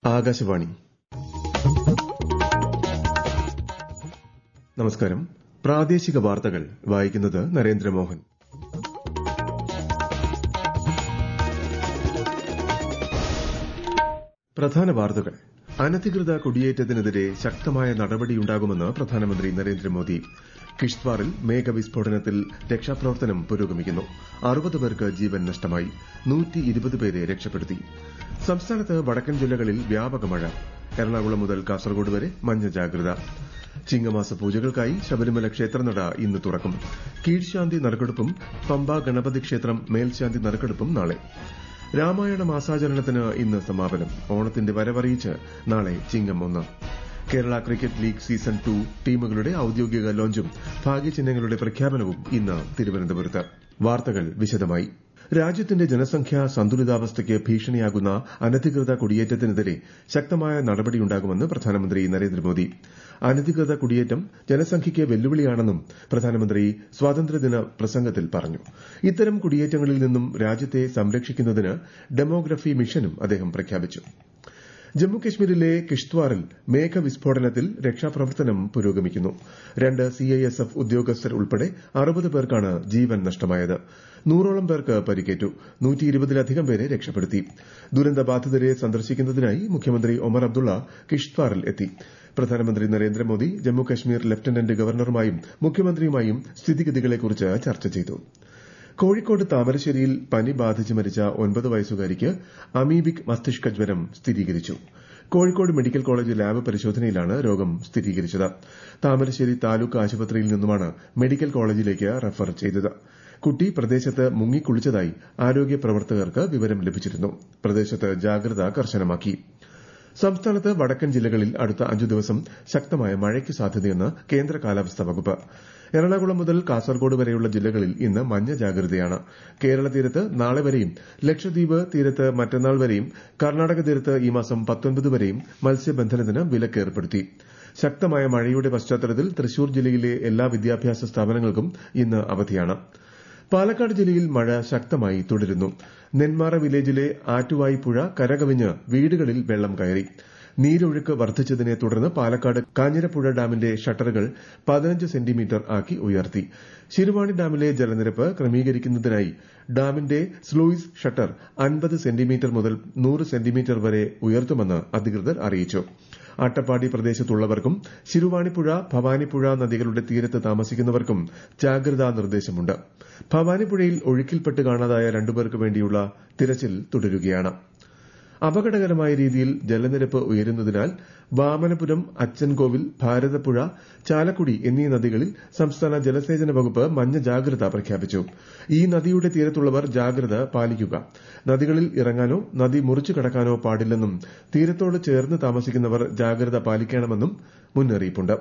ആകാശവാണി നമസ്കാരം പ്രാദേശിക വാർത്തകൾ വായിക്കുന്നത് നരേന്ദ്രമോഹൻ പ്രധാന വാർത്തകൾ അനധികൃത കുടിയേറ്റത്തിനെതിരെ ശക്തമായ നടപടിയുണ്ടാകുമെന്ന് പ്രധാനമന്ത്രി നരേന്ദ്രമോദി കിഷ്ത്വാറിൽ മേഘവിസ്ഫോടനത്തിൽ രക്ഷാപ്രവർത്തനം പുരോഗമിക്കുന്നു അറുപത് പേർക്ക് ജീവൻ നഷ്ടമായി നൂറ്റി ഇരുപത് പേരെ രക്ഷപ്പെടുത്തി സംസ്ഥാനത്ത് വടക്കൻ ജില്ലകളിൽ വ്യാപക മഴ എറണാകുളം മുതൽ കാസർഗോഡ് വരെ മഞ്ഞ ജാഗ്രത ചിങ്ങമാസ പൂജകൾക്കായി ശബരിമല ക്ഷേത്രനട ഇന്ന് തുറക്കും കീഴ്ശാന്തി നറുക്കെടുപ്പും പമ്പ ഗണപതി ക്ഷേത്രം മേൽശാന്തി നറുക്കെടുപ്പും നാളെ രാമായണ മാസാചരണത്തിന് ഇന്ന് സമാപനം ഓണത്തിന്റെ വരവറിയിച്ച് നാളെ ചിങ്ങം ഒന്ന് Kerala cricket league season two ടീമുകളുടെ ഔദ്യോഗിക ലോഞ്ചും ഭാഗ്യചിഹ്നങ്ങളുടെ പ്രഖ്യാപനവും ഇന്ന് തിരുവനന്തപുരത്ത് വാർത്തകൾ വിശദമായി രാജ്യത്തിന്റെ ജനസംഖ്യാ സന്തുലിതാവസ്ഥയ്ക്ക് ഭീഷണിയാകുന്ന അനധികൃത കുടിയേറ്റത്തിനെതിരെ ശക്തമായ നടപടിയുണ്ടാകുമെന്ന് പ്രധാനമന്ത്രി നരേന്ദ്രമോദി അനധികൃത കുടിയേറ്റം ജനസംഖ്യയ്ക്ക് വെല്ലുവിളിയാണെന്നും പ്രധാനമന്ത്രി സ്വാതന്ത്ര്യദിന പ്രസംഗത്തിൽ പറഞ്ഞു ഇത്തരം കുടിയേറ്റങ്ങളിൽ നിന്നും രാജ്യത്തെ സംരക്ഷിക്കുന്നതിന് ഡെമോഗ്രഫി മിഷനും അദ്ദേഹം പ്രഖ്യാപിച്ചു ജമ്മുകശ്മീരിലെ കിഷ്ത്വാറിൽ മേഘവിസ്ഫോടനത്തിൽ രക്ഷാപ്രവർത്തനം പുരോഗമിക്കുന്നു രണ്ട് സിഐഎസ്എഫ് ഉദ്യോഗസ്ഥർ ഉൾപ്പെടെ അറുപത് പേർക്കാണ് ജീവൻ നഷ്ടമായത് നൂറോളം പേർക്ക് പരിക്കേറ്റു നൂറ്റി ഇരുപതിലധികം പേരെ രക്ഷപ്പെടുത്തി ദുരന്തബാധിതരെ സന്ദർശിക്കുന്നതിനായി മുഖ്യമന്ത്രി ഒമർ അബ്ദുള്ള കിഷ്ത്വാറിൽ എത്തി പ്രധാനമന്ത്രി നരേന്ദ്രമോദി ജമ്മുകശ്മീർ ലഫ്റ്റനന്റ് ഗവർണറുമായും മുഖ്യമന്ത്രിയുമായും സ്ഥിതിഗതികളെക്കുറിച്ച് ചർച്ച ചെയ്തു കോഴിക്കോട് താമരശ്ശേരിയിൽ പനി ബാധിച്ച് മരിച്ച ഒൻപത് വയസ്സുകാരിക്ക് അമീബിക് മസ്തിഷ്ക ജ്വരം സ്ഥിരീകരിച്ചു കോഴിക്കോട് മെഡിക്കൽ കോളേജ് ലാബ് പരിശോധനയിലാണ് രോഗം സ്ഥിരീകരിച്ചത് താമരശ്ശേരി താലൂക്ക് ആശുപത്രിയിൽ നിന്നുമാണ് മെഡിക്കൽ കോളേജിലേക്ക് റഫർ ചെയ്തത് കുട്ടി പ്രദേശത്ത് മുങ്ങിക്കുളിച്ചതായി ആരോഗ്യ പ്രവർത്തകർക്ക് വിവരം ലഭിച്ചിരുന്നു പ്രദേശത്ത് ജാഗ്രത കർശനമാക്കി സംസ്ഥാനത്ത് വടക്കൻ ജില്ലകളിൽ അടുത്ത അഞ്ചു ദിവസം ശക്തമായ മഴയ്ക്ക് സാധ്യതയെന്ന് കേന്ദ്ര കാലാവസ്ഥാ വകുപ്പ് എറണാകുളം മുതൽ കാസർഗോഡ് വരെയുള്ള ജില്ലകളിൽ ഇന്ന് മഞ്ഞ ജാഗ്രതയാണ് കേരള തീരത്ത് നാളെ വരെയും ലക്ഷദ്വീപ് തീരത്ത് മറ്റന്നാൾ വരെയും കർണാടക തീരത്ത് ഈ മാസം പത്തൊൻപത് വരെയും മത്സ്യബന്ധനത്തിന് വിലക്ക് ഏർപ്പെടുത്തി ശക്തമായ മഴയുടെ പശ്ചാത്തലത്തിൽ തൃശൂർ ജില്ലയിലെ എല്ലാ വിദ്യാഭ്യാസ സ്ഥാപനങ്ങൾക്കും ഇന്ന് അവധിയാണ് പാലക്കാട് ജില്ലയിൽ മഴ ശക്തമായി തുടരുന്നു നെന്മാറ വില്ലേജിലെ ആറ്റുവായി പുഴ കരകവിഞ്ഞ് വീടുകളിൽ വെള്ളം കയറി നീരൊഴുക്ക് വർദ്ധിച്ചതിനെ തുടർന്ന് പാലക്കാട് കാഞ്ഞിരപ്പുഴ ഡാമിന്റെ ഷട്ടറുകൾ പതിനഞ്ച് സെന്റിമീറ്റർ ആക്കി ഉയർത്തി ശിരുവാണി ഡാമിലെ ജലനിരപ്പ് ക്രമീകരിക്കുന്നതിനായി ഡാമിന്റെ സ്ലൂയിസ് ഷട്ടർ അൻപത് സെന്റിമീറ്റർ മുതൽ നൂറ് സെന്റിമീറ്റർ വരെ ഉയർത്തുമെന്ന് അധികൃതർ അറിയിച്ചു അട്ടപ്പാടി പ്രദേശത്തുള്ളവർക്കും ശിരുവാണിപ്പുഴ ഭവാനിപ്പുഴ നദികളുടെ തീരത്ത് താമസിക്കുന്നവർക്കും ജാഗ്രതാ നിർദ്ദേശമുണ്ട് ഭവാനിപ്പുഴയിൽ ഒഴുക്കിൽപ്പെട്ട് കാണാതായ രണ്ടുപേർക്ക് വേണ്ടിയുള്ള തിരച്ചിൽ തുടരുകയാണ് അപകടകരമായ രീതിയിൽ ജലനിരപ്പ് ഉയരുന്നതിനാൽ വാമനപുരം അച്ചൻകോവിൽ ഭാരതപ്പുഴ ചാലക്കുടി എന്നീ നദികളിൽ സംസ്ഥാന ജലസേചന വകുപ്പ് മഞ്ഞ ജാഗ്രത പ്രഖ്യാപിച്ചു ഈ നദിയുടെ തീരത്തുള്ളവർ ജാഗ്രത പാലിക്കുക നദികളിൽ ഇറങ്ങാനോ നദി മുറിച്ചു കടക്കാനോ പാടില്ലെന്നും തീരത്തോട് ചേർന്ന് താമസിക്കുന്നവർ ജാഗ്രത പാലിക്കണമെന്നും മുന്നറിയിപ്പുണ്ട്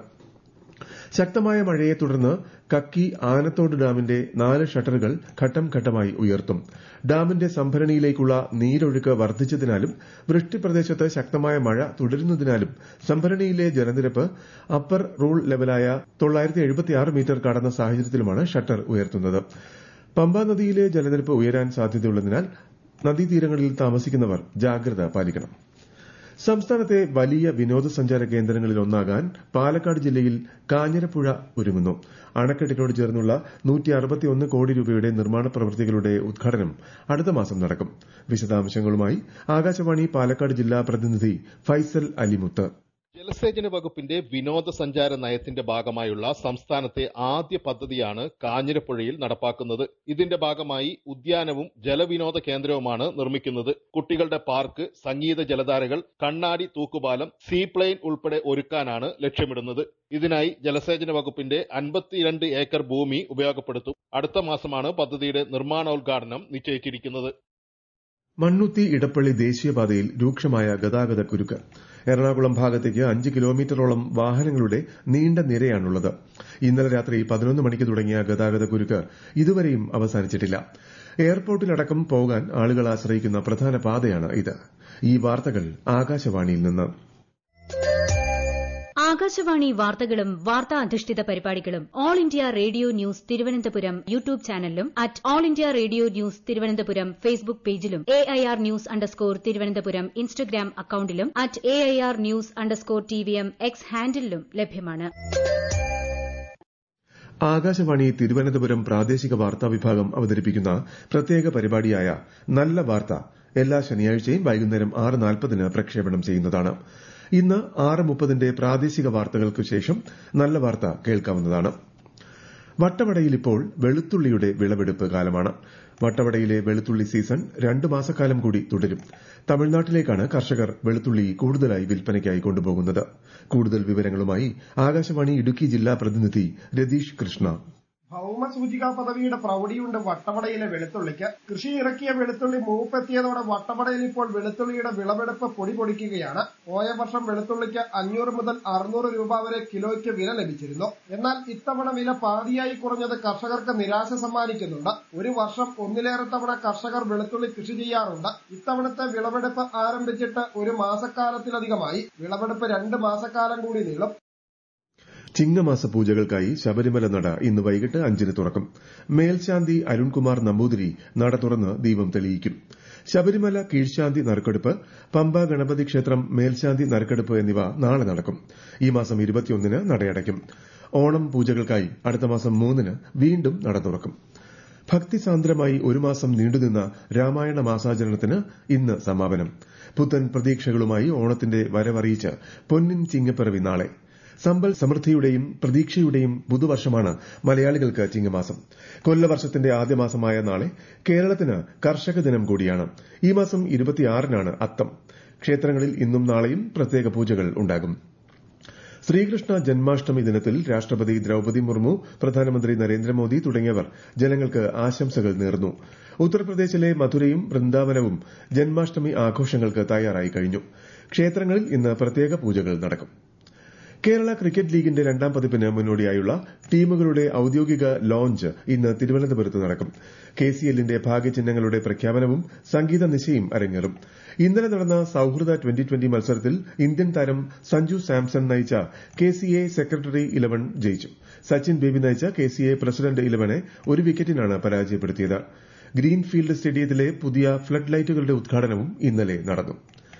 ശക്തമായ മഴയെ തുടർന്ന് കക്കി ആനത്തോട് ഡാമിന്റെ നാല് ഷട്ടറുകൾ ഘട്ടം ഘട്ടമായി ഉയർത്തും ഡാമിന്റെ സംഭരണിയിലേക്കുള്ള നീരൊഴുക്ക് വർദ്ധിച്ചതിനാലും വൃഷ്ടിപ്രദേശത്ത് ശക്തമായ മഴ തുടരുന്നതിനാലും സംഭരണിയിലെ ജലനിരപ്പ് അപ്പർ റൂൾ ലെവലായ മീറ്റർ കടന്ന സാഹചര്യത്തിലുമാണ് ഷട്ടർ ഉയർത്തുന്നത് പമ്പ നദിയിലെ ജലനിരപ്പ് ഉയരാൻ സാധ്യതയുള്ളതിനാൽ നദീതീരങ്ങളിൽ താമസിക്കുന്നവർ ജാഗ്രത പാലിക്കണം സംസ്ഥാനത്തെ വലിയ വിനോദസഞ്ചാര കേന്ദ്രങ്ങളിൽ ഒന്നാകാൻ പാലക്കാട് ജില്ലയിൽ കാഞ്ഞിരപ്പുഴ ഒരുങ്ങുന്നു അണക്കെട്ടിനോട് ചേർന്നുള്ള കോടി രൂപയുടെ നിർമ്മാണ പ്രവൃത്തികളുടെ ഉദ്ഘാടനം അടുത്ത മാസം നടക്കും വിശദാംശങ്ങളുമായി ആകാശവാണി പാലക്കാട് ജില്ലാ പ്രതിനിധി ഫൈസൽ അലിമുത്ത് ജലസേചന വകുപ്പിന്റെ വിനോദസഞ്ചാര നയത്തിന്റെ ഭാഗമായുള്ള സംസ്ഥാനത്തെ ആദ്യ പദ്ധതിയാണ് കാഞ്ഞിരപ്പുഴയിൽ നടപ്പാക്കുന്നത് ഇതിന്റെ ഭാഗമായി ഉദ്യാനവും ജലവിനോദ കേന്ദ്രവുമാണ് നിർമ്മിക്കുന്നത് കുട്ടികളുടെ പാർക്ക് സംഗീത ജലധാരകൾ കണ്ണാടി തൂക്കുപാലം സീപ്ലെയിൻ ഉൾപ്പെടെ ഒരുക്കാനാണ് ലക്ഷ്യമിടുന്നത് ഇതിനായി ജലസേചന വകുപ്പിന്റെ അൻപത്തിരണ്ട് ഏക്കർ ഭൂമി ഉപയോഗപ്പെടുത്തും അടുത്ത മാസമാണ് പദ്ധതിയുടെ നിർമ്മാണോദ്ഘാടനം നിശ്ചയിച്ചിരിക്കുന്നത് മണ്ണുത്തി ഇടപ്പള്ളി ദേശീയപാതയിൽ രൂക്ഷമായ ഗതാഗത കുരുക്ക് എറണാകുളം ഭാഗത്തേക്ക് അഞ്ച് കിലോമീറ്ററോളം വാഹനങ്ങളുടെ നീണ്ട നിരയാണുള്ളത് ഇന്നലെ രാത്രി പതിനൊന്ന് മണിക്ക് തുടങ്ങിയ ഗതാഗത കുരുക്ക് ഇതുവരെയും അവസാനിച്ചിട്ടില്ല എയർപോർട്ടിലടക്കം പോകാൻ ആളുകൾ ആശ്രയിക്കുന്ന പ്രധാന പാതയാണ് ഇത് ഈ വാർത്തകൾ ആകാശവാണിയിൽ നിന്ന് ആകാശവാണി വാർത്തകളും വാർത്താ അധിഷ്ഠിത പരിപാടികളും All India Radio news Thiruvananthapuram YouTube ചാനലിലും at All India Radio news Thiruvananthapuram Facebook പേജിലും A I R news underscore Thiruvananthapuram Instagram അക്കൌണ്ടിലും at A I R news underscore T V M X ഹാൻഡിലും ലഭ്യമാണ് ആകാശവാണി തിരുവനന്തപുരം പ്രാദേശിക വാർത്താ വിഭാഗം അവതരിപ്പിക്കുന്ന പ്രത്യേക പരിപാടിയായ നല്ല വാർത്ത എല്ലാ ശനിയാഴ്ചയും വൈകുന്നേരം ആറ് നാൽപ്പതിന് പ്രക്ഷേപണം ചെയ്യുന്നതാണ് ഇന്ന് ആറ് മുപ്പതിന്റെ പ്രാദേശിക വാർത്തകൾക്ക് ശേഷം നല്ല വാർത്ത കേൾക്കാവുന്നതാണ് വട്ടവടയിൽ ഇപ്പോൾ വെളുത്തുള്ളിയുടെ വിളവെടുപ്പ് കാലമാണ് വട്ടവടയിലെ വെളുത്തുള്ളി സീസൺ രണ്ട് മാസക്കാലം കൂടി തുടരും തമിഴ്നാട്ടിലേക്കാണ് കർഷകർ വെളുത്തുള്ളി കൂടുതലായി വിൽപ്പനയ്ക്കായി കൊണ്ടുപോകുന്നത് കൂടുതൽ വിവരങ്ങളുമായി ആകാശവാണി ഇടുക്കി ജില്ലാ പ്രതിനിധി രതീഷ് കൃഷ്ണ ഭൌമസൂചികാ പദവിയുടെ പ്രൌഢിയുണ്ട് വട്ടവടയിലെ വെളുത്തുള്ളിക്ക് കൃഷി ഇറക്കിയ വെളുത്തുള്ളി മൂപ്പെത്തിയതോടെ വട്ടവടയിൽ ഇപ്പോൾ വെളുത്തുള്ളിയുടെ വിളവെടുപ്പ് പൊടി പൊടിക്കുകയാണ് പോയ വർഷം വെളുത്തുള്ളിക്ക് അഞ്ഞൂറ് മുതൽ അറുന്നൂറ് രൂപ വരെ കിലോയ്ക്ക് വില ലഭിച്ചിരുന്നു എന്നാൽ ഇത്തവണ വില പാതിയായി കുറഞ്ഞത് കർഷകർക്ക് നിരാശ സമ്മാനിക്കുന്നുണ്ട് ഒരു വർഷം ഒന്നിലേറെ തവണ കർഷകർ വെളുത്തുള്ളി കൃഷി ചെയ്യാറുണ്ട് ഇത്തവണത്തെ വിളവെടുപ്പ് ആരംഭിച്ചിട്ട് ഒരു മാസക്കാലത്തിലധികമായി വിളവെടുപ്പ് രണ്ട് മാസക്കാലം കൂടി നീളും ചിങ്ങമാസ പൂജകൾക്കായി ശബരിമല നട ഇന്ന് വൈകിട്ട് അഞ്ചിന് തുറക്കും മേൽശാന്തി അരുൺകുമാർ നമ്പൂതിരി നട തുറന്ന് ദീപം തെളിയിക്കും ശബരിമല കീഴ്ശാന്തി നറുക്കെടുപ്പ് പമ്പ ഗണപതി ക്ഷേത്രം മേൽശാന്തി നറുക്കെടുപ്പ് എന്നിവ നാളെ നടക്കും ഈ മാസം ഇരുപത്തിയൊന്നിന് നടയടയ്ക്കും ഓണം പൂജകൾക്കായി അടുത്ത മാസം മൂന്നിന് വീണ്ടും നട തുറക്കും ഭക്തിസാന്ദ്രമായി ഒരു മാസം നീണ്ടുനിന്ന രാമായണ മാസാചരണത്തിന് ഇന്ന് സമാപനം പുത്തൻ പ്രതീക്ഷകളുമായി ഓണത്തിന്റെ വരവറിയിച്ച് പൊന്നിൻ ചിങ്ങപ്പിറവി നാളെ സമ്പൽ സമൃദ്ധിയുടെയും പ്രതീക്ഷയുടെയും പുതുവർഷമാണ് മലയാളികൾക്ക് ചിങ്ങമാസം കൊല്ലവർഷത്തിന്റെ ആദ്യ മാസമായ നാളെ കേരളത്തിന് കർഷക ദിനം കൂടിയാണ് ഈ മാസം ഇരുപത്തിയാറിനാണ് അത്തം ക്ഷേത്രങ്ങളിൽ ഇന്നും നാളെയും പ്രത്യേക പൂജകൾ ഉണ്ടാകും ശ്രീകൃഷ്ണ ജന്മാഷ്ടമി ദിനത്തിൽ രാഷ്ട്രപതി ദ്രൌപദി മുർമു പ്രധാനമന്ത്രി നരേന്ദ്രമോദി തുടങ്ങിയവർ ജനങ്ങൾക്ക് ആശംസകൾ നേർന്നു ഉത്തർപ്രദേശിലെ മധുരയും വൃന്ദാവനവും ജന്മാഷ്ടമി ആഘോഷങ്ങൾക്ക് തയ്യാറായി കഴിഞ്ഞു ക്ഷേത്രങ്ങളിൽ ഇന്ന് പ്രത്യേക പൂജകൾ നടക്കും കേരള ക്രിക്കറ്റ് ലീഗിന്റെ രണ്ടാം പതിപ്പിന് മുന്നോടിയായുള്ള ടീമുകളുടെ ഔദ്യോഗിക ലോഞ്ച് ഇന്ന് തിരുവനന്തപുരത്ത് നടക്കും കെസിഎല്ലിന്റെ ഭാഗ്യചിഹ്നങ്ങളുടെ പ്രഖ്യാപനവും സംഗീത നിശയും അരങ്ങേറും ഇന്നലെ നടന്ന സൌഹൃദ ട്വന്റി ട്വന്റി മത്സരത്തിൽ ഇന്ത്യൻ താരം സഞ്ജു സാംസൺ നയിച്ച കെസിഎ സെക്രട്ടറി ഇലവൻ ജയിച്ചു സച്ചിൻ ബേബി നയിച്ച കെസിഎ പ്രസിഡന്റ് ഇലവനെ ഒരു വിക്കറ്റിനാണ് പരാജയപ്പെടുത്തിയത് ഗ്രീൻഫീൽഡ് സ്റ്റേഡിയത്തിലെ പുതിയ ഫ്ലഡ് ലൈറ്റുകളുടെ ഉദ്ഘാടനവും ഇന്നലെ നടന്നു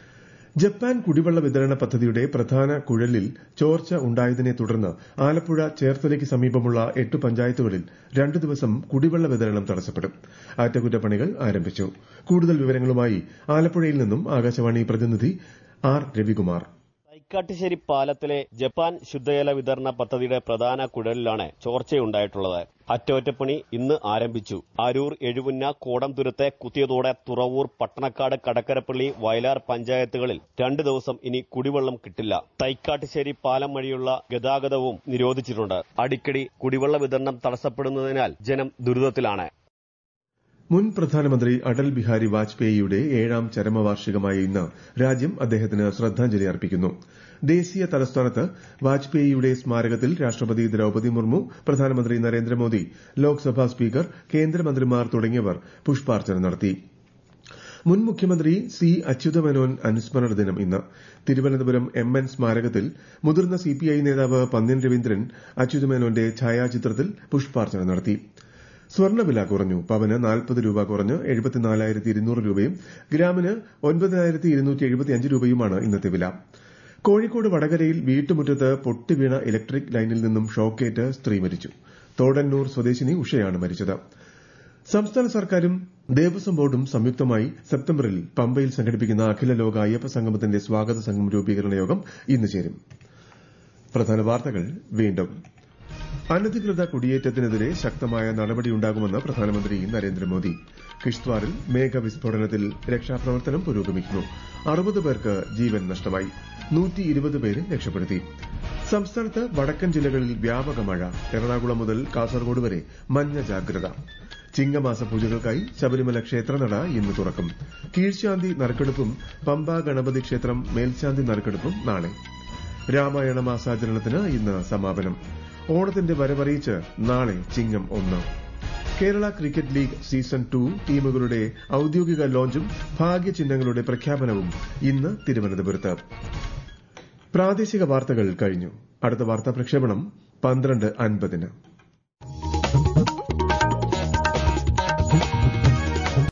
ജപ്പാൻ കുടിവെള്ള വിതരണ പദ്ധതിയുടെ പ്രധാന കുഴലിൽ ചോർച്ച ഉണ്ടായതിനെ തുടർന്ന് ആലപ്പുഴ ചേർത്തലയ്ക്ക് സമീപമുള്ള എട്ട് പഞ്ചായത്തുകളിൽ രണ്ടു ദിവസം കുടിവെള്ള വിതരണം തടസ്സപ്പെടും അറ്റകുറ്റപ്പണികൾ ആരംഭിച്ചു കൂടുതൽ വിവരങ്ങളുമായി ആലപ്പുഴയിൽ നിന്നും ആകാശവാണി പ്രതിനിധി ആർ രവികുമാർ തൈക്കാട്ടുശ്ശേരി പാലത്തിലെ ജപ്പാൻ ശുദ്ധജല വിതരണ പദ്ധതിയുടെ പ്രധാന കുഴലിലാണ് ചോർച്ചയുണ്ടായിട്ടുള്ളത് അറ്റകുറ്റപ്പണി ഇന്ന് ആരംഭിച്ചു അരൂർ എഴുപുന്ന കോടംതുരത്തെ കുത്തിയതോടെ തുറവൂർ പട്ടണക്കാട് കടക്കരപ്പള്ളി വയലാർ പഞ്ചായത്തുകളിൽ രണ്ട് ദിവസം ഇനി കുടിവെള്ളം കിട്ടില്ല തൈക്കാട്ടുശ്ശേരി പാലം വഴിയുള്ള ഗതാഗതവും നിരോധിച്ചിട്ടുണ്ട് അടിക്കടി കുടിവെള്ള വിതരണം തടസ്സപ്പെടുന്നതിനാൽ ജനം ദുരിതത്തിലാണ് മുൻ പ്രധാനമന്ത്രി അടൽ ബിഹാരി വാജ്പേയിയുടെ ഏഴാം ചരമവാർഷികമായ ഇന്ന് രാജ്യം അദ്ദേഹത്തിന് ശ്രദ്ധാഞ്ജലി അർപ്പിക്കുന്നു ദേശീയ തലസ്ഥാനത്ത് വാജ്പേയിയുടെ സ്മാരകത്തിൽ രാഷ്ട്രപതി ദ്രൌപദി മുർമു പ്രധാനമന്ത്രി നരേന്ദ്രമോദി ലോക്സഭാ സ്പീക്കർ കേന്ദ്രമന്ത്രിമാർ തുടങ്ങിയവർ പുഷ്പാർച്ചന നടത്തി മുൻ മുഖ്യമന്ത്രി സി അച്യുതമേനോൻ അനുസ്മരണ ദിനം ഇന്ന് തിരുവനന്തപുരം എം എൻ സ്മാരകത്തിൽ മുതിർന്ന സിപിഐ നേതാവ് പന്ന്യൻ രവീന്ദ്രൻ അച്യുതമേനോന്റെ ഛായാചിത്രത്തിൽ പുഷ്പാർച്ചന നടത്തി സ്വർണ്ണവില കുറഞ്ഞു പവന് നാൽപ്പത് രൂപ കുറഞ്ഞ് എഴുപത്തിനാലായിരത്തി ഇരുന്നൂറ് രൂപയും ഗ്രാമിന് ഒൻപതിനായിരത്തി ഇരുന്നൂറ്റി എഴുപത്തിയഞ്ച് രൂപയുമാണ് ഇന്നത്തെ വില കോഴിക്കോട് വടകരയിൽ വീട്ടുമുറ്റത്ത് പൊട്ടിവീണ ഇലക്ട്രിക് ലൈനിൽ നിന്നും ഷോക്കേറ്റ് സ്ത്രീ മരിച്ചു തോടന്നൂർ സ്വദേശിനി ഉഷയാണ് മരിച്ചത് സംസ്ഥാന സർക്കാരും ദേവസ്വം ബോർഡും സംയുക്തമായി സെപ്റ്റംബറിൽ പമ്പയിൽ സംഘടിപ്പിക്കുന്ന അഖില ലോക അയ്യപ്പ സംഗമത്തിന്റെ സ്വാഗത സംഘം രൂപീകരണ യോഗം ഇന്ന് ചേരും പ്രധാന വാർത്തകൾ വീണ്ടും അനധികൃത കുടിയേറ്റത്തിനെതിരെ ശക്തമായ നടപടിയുണ്ടാകുമെന്ന് പ്രധാനമന്ത്രി നരേന്ദ്രമോദി കിഷ്ത്വാറിൽ മേഘവിസ്ഫോടനത്തിൽ രക്ഷാപ്രവർത്തനം പുരോഗമിക്കുന്നു അറുപത് പേർക്ക് ജീവൻ നഷ്ടമായി നൂറ്റി ഇരുപത് പേരെ രക്ഷപ്പെടുത്തി സംസ്ഥാനത്ത് വടക്കൻ ജില്ലകളിൽ വ്യാപക മഴ എറണാകുളം മുതൽ കാസർഗോഡ് വരെ മഞ്ഞ ജാഗ്രത ചിങ്ങമാസ പൂജകൾക്കായി ശബരിമല ക്ഷേത്രനട ഇന്ന് തുറക്കും കീഴ്ശാന്തി നറുക്കെടുപ്പും പമ്പ ഗണപതി ക്ഷേത്രം മേൽശാന്തി നറുക്കെടുപ്പും നാളെ രാമായണ മാസാചരണത്തിന് ഇന്ന് സമാപനം ഓണത്തിന്റെ വരവറിയിച്ച് നാളെ ചിങ്ങം ഒന്ന് Kerala cricket league season two ടീമുകളുടെ ഔദ്യോഗിക ലോഞ്ചും ഭാഗ്യചിഹ്നങ്ങളുടെ പ്രഖ്യാപനവും ഇന്ന് തിരുവനന്തപുരത്ത് പ്രാദേശിക വാർത്തകൾ കഴിഞ്ഞു അടുത്ത വാർത്താ പ്രക്ഷേപണം പന്ത്രണ്ട് അൻപതിന്